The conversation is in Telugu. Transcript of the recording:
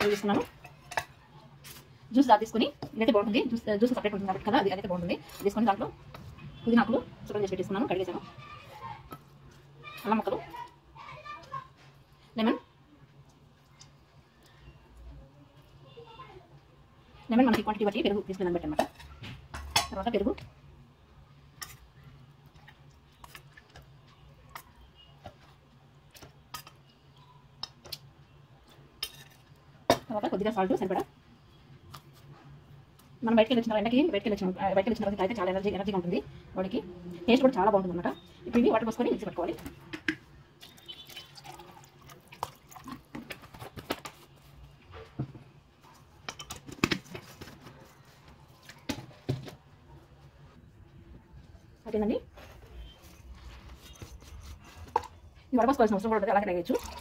జార్ తీసుకున్నాను జ్యూస్ జార్ తీసుకొని ఇదైతే బాగుంటుంది జ్యూస్ జ్యూస్ సపరేట్ ఉంటుంది కాబట్టి కదా అది అదైతే బాగుంటుంది ఇది తీసుకొని దాంట్లో పుదీనాకులు శుభ్రం చేసి పెట్టేసుకున్నాను కడిగేసాను అల్లం ముక్కలు లెమన్ లెమన్ మనకి క్వాంటిటీ బట్టి పెరుగు తీసుకుని బట్టి అనమాట తర్వాత పెరుగు తర్వాత కొద్దిగా సాల్ట్ సరిపడా మనం బయటకి వెళ్ళిన ఎండకి బయటకి వెళ్ళిన బయటకి వెళ్ళిన తర్వాత అయితే చాలా ఎనర్జీ ఎనర్జీగా ఉంటుంది బాడీకి టేస్ట్ కూడా చాలా బాగుంటుంది అనమాట ఇప్పుడు ఇవి వాటర్ పోసుకొని మిక్సీ పెట్టుకోవాలి ఓకేనండి ఇది వడపోసుకోవాల్సిన అవసరం కూడా ఉంటుంది అలాగే వేయచ్చు